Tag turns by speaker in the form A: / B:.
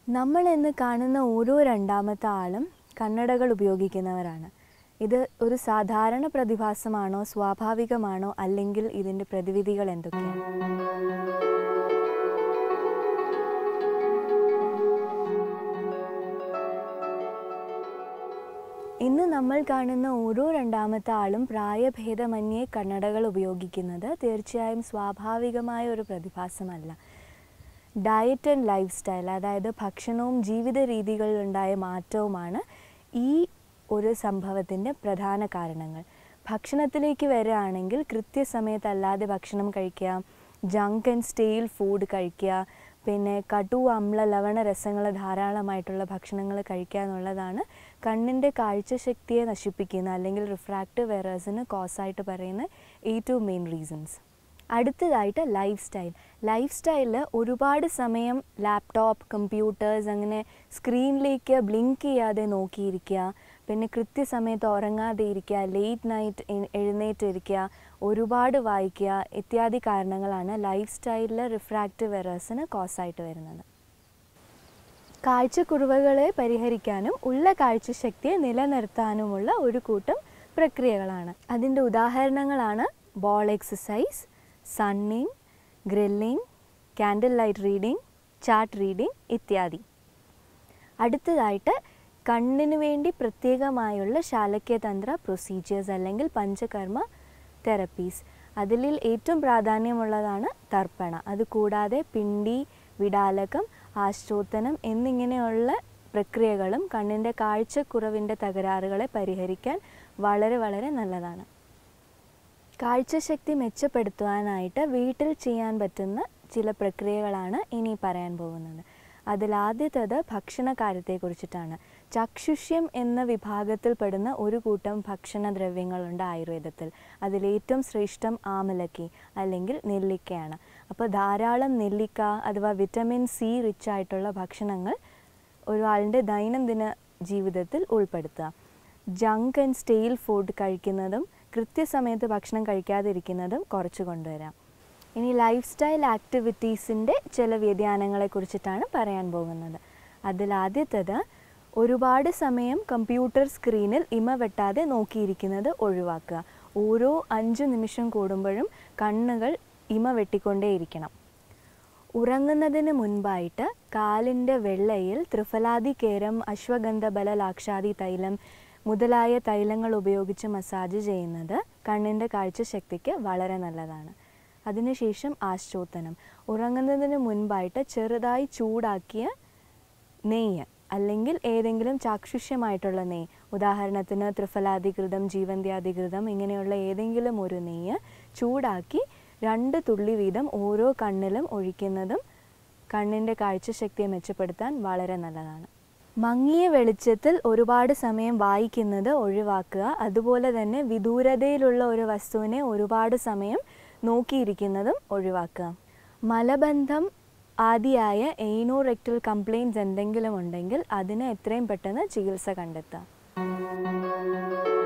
A: നമ്മൾ ഇന്ന് കാണുന്ന ഓരോ രണ്ടാമത്തെ ആളും കണ്ണടകൾ ഉപയോഗിക്കുന്നവരാണ് ഇത് ഒരു സാധാരണ പ്രതിഭാസമാണോ സ്വാഭാവികമാണോ അല്ലെങ്കിൽ ഇതിൻ്റെ പ്രതിവിധികൾ എന്തൊക്കെയാണ് ഇന്ന് നമ്മൾ കാണുന്ന ഓരോ രണ്ടാമത്തെ ആളും പ്രായഭേദമന്യേ കണ്ണടകൾ ഉപയോഗിക്കുന്നത് തീർച്ചയായും സ്വാഭാവികമായ ഒരു പ്രതിഭാസമല്ല ഡയറ്റ് ആൻഡ് ലൈഫ് സ്റ്റൈൽ അതായത് ഭക്ഷണവും ജീവിത രീതികളിലുണ്ടായ മാറ്റവുമാണ് ഈ ഒരു സംഭവത്തിൻ്റെ പ്രധാന കാരണങ്ങൾ ഭക്ഷണത്തിലേക്ക് വരികയാണെങ്കിൽ കൃത്യസമയത്തല്ലാതെ ഭക്ഷണം കഴിക്കുക ജങ്ക് ആൻഡ് സ്റ്റെയിൽ ഫുഡ് കഴിക്കുക പിന്നെ കടു അമ്ല ലവണ രസങ്ങൾ ധാരാളമായിട്ടുള്ള ഭക്ഷണങ്ങൾ കഴിക്കുക എന്നുള്ളതാണ് കണ്ണിൻ്റെ കാഴ്ചശക്തിയെ നശിപ്പിക്കുന്ന അല്ലെങ്കിൽ റിഫ്രാക്റ്റീവ് എറേഴ്സിന് കോസായിട്ട് പറയുന്ന ഏറ്റവും മെയിൻ റീസൺസ് അടുത്തതായിട്ട് ലൈഫ് സ്റ്റൈൽ ലൈഫ് സ്റ്റൈലിൽ ഒരുപാട് സമയം ലാപ്ടോപ്പ് കമ്പ്യൂട്ടേഴ്സ് അങ്ങനെ സ്ക്രീനിലേക്ക് ബ്ലിങ്ക് ചെയ്യാതെ നോക്കിയിരിക്കുക പിന്നെ കൃത്യസമയത്ത് ഉറങ്ങാതെ ഇരിക്കുക ലേറ്റ് നൈറ്റ് എഴുന്നേറ്റിരിക്കുക ഒരുപാട് വായിക്കുക ഇത്യാദി കാരണങ്ങളാണ് ലൈഫ് സ്റ്റൈലിൽ റിഫ്രാക്റ്റീവ് എറേഴ്സിന് കോസായിട്ട് വരുന്നത് കാഴ്ചക്കുറവുകളെ പരിഹരിക്കാനും ഉള്ള കാഴ്ചശക്തിയെ നിലനിർത്താനുമുള്ള ഒരു കൂട്ടം പ്രക്രിയകളാണ് അതിൻ്റെ ഉദാഹരണങ്ങളാണ് ball exercise sunning grilling candle light reading chart reading ഇത്യാദി അടുത്തതായിട്ട് കണ്ണിന് വേണ്ടി പ്രത്യേകമായുള്ള ശാലക്യതന്ത്ര പ്രൊസീജിയേഴ്സ് അല്ലെങ്കിൽ പഞ്ചകർമ്മ തെറപ്പീസ് അതിൽ ഏറ്റവും പ്രാധാന്യമുള്ളതാണ് തർപ്പണ അതുകൂടാതെ പിണ്ടി വിടാലകം ആശ്രോത്തനം എന്നിങ്ങനെയുള്ള പ്രക്രിയകളും കണ്ണിൻ്റെ കാഴ്ചക്കുറവിൻ്റെ തകരാറുകളെ പരിഹരിക്കാൻ വളരെ വളരെ നല്ലതാണ് കാഴ്ചശക്തി മെച്ചപ്പെടുത്തുവാനായിട്ട് വീട്ടിൽ ചെയ്യാൻ പറ്റുന്ന ചില പ്രക്രിയകളാണ് ഇനി പറയാൻ പോകുന്നത് അതിലാദ്യത്തത് ഭക്ഷണ കാര്യത്തെക്കുറിച്ചിട്ടാണ് ചക്ഷുഷ്യം എന്ന വിഭാഗത്തിൽപ്പെടുന്ന ഒരു കൂട്ടം ഭക്ഷണദ്രവ്യങ്ങളുണ്ട് ആയുർവേദത്തിൽ അതിലേറ്റവും ശ്രേഷ്ഠം ആമലക്കി അല്ലെങ്കിൽ നെല്ലിക്കയാണ് അപ്പോൾ ധാരാളം നെല്ലിക്ക അഥവാ വിറ്റമിൻ സി റിച്ച് ആയിട്ടുള്ള ഭക്ഷണങ്ങൾ ഒരാളുടെ ദൈനംദിന ജീവിതത്തിൽ ഉൾപ്പെടുത്തുക ജങ്ക് ആൻഡ് സ്റ്റെയിൽ ഫുഡ് കഴിക്കുന്നതും കൃത്യസമയത്ത് ഭക്ഷണം കഴിക്കാതിരിക്കുന്നതും കുറച്ച് കൊണ്ടുവരാം ഇനി ലൈഫ് സ്റ്റൈൽ ആക്ടിവിറ്റീസിൻ്റെ ചില വ്യതിയാനങ്ങളെക്കുറിച്ചിട്ടാണ് പറയാൻ പോകുന്നത് അതിലാദ്യത്തത് ഒരുപാട് സമയം കമ്പ്യൂട്ടർ സ്ക്രീനിൽ ഇമ വെട്ടാതെ നോക്കിയിരിക്കുന്നത് ഒഴിവാക്കുക ഓരോ അഞ്ച് നിമിഷം കൂടുമ്പോഴും കണ്ണുകൾ ഇമ വെട്ടിക്കൊണ്ടേയിരിക്കണം ഉറങ്ങുന്നതിന് മുൻപായിട്ട് കാലിൻ്റെ വെള്ളയിൽ ത്രിഫലാദി കേരം അശ്വഗന്ധബല ലാക്ഷാദി തൈലം മുതലായ തൈലങ്ങൾ ഉപയോഗിച്ച് മസാജ് ചെയ്യുന്നത് കണ്ണിൻ്റെ കാഴ്ചശക്തിക്ക് വളരെ നല്ലതാണ് അതിനുശേഷം ആശ്രോത്തനം ഉറങ്ങുന്നതിന് മുൻപായിട്ട് ചെറുതായി ചൂടാക്കിയ നെയ്യ് അല്ലെങ്കിൽ ഏതെങ്കിലും ചാക്ഷുഷ്യമായിട്ടുള്ള നെയ്യ് ഉദാഹരണത്തിന് ത്രിഫലാധികൃതം ജീവന്ത്യാധികൃതം ഇങ്ങനെയുള്ള ഏതെങ്കിലും ഒരു നെയ്യ് ചൂടാക്കി രണ്ട് തുള്ളി വീതം ഓരോ കണ്ണിലും ഒഴിക്കുന്നതും കണ്ണിൻ്റെ കാഴ്ചശക്തിയെ മെച്ചപ്പെടുത്താൻ വളരെ നല്ലതാണ് മങ്ങിയ വെളിച്ചത്തിൽ ഒരുപാട് സമയം വായിക്കുന്നത് ഒഴിവാക്കുക അതുപോലെ തന്നെ വിദൂരതയിലുള്ള ഒരു വസ്തുവിനെ ഒരുപാട് സമയം നോക്കിയിരിക്കുന്നതും ഒഴിവാക്കുക മലബന്ധം ആദിയായ എയ്നോറെക്ടൽ കംപ്ലയിൻസ് എന്തെങ്കിലും ഉണ്ടെങ്കിൽ അതിന് എത്രയും പെട്ടെന്ന് ചികിത്സ കണ്ടെത്താം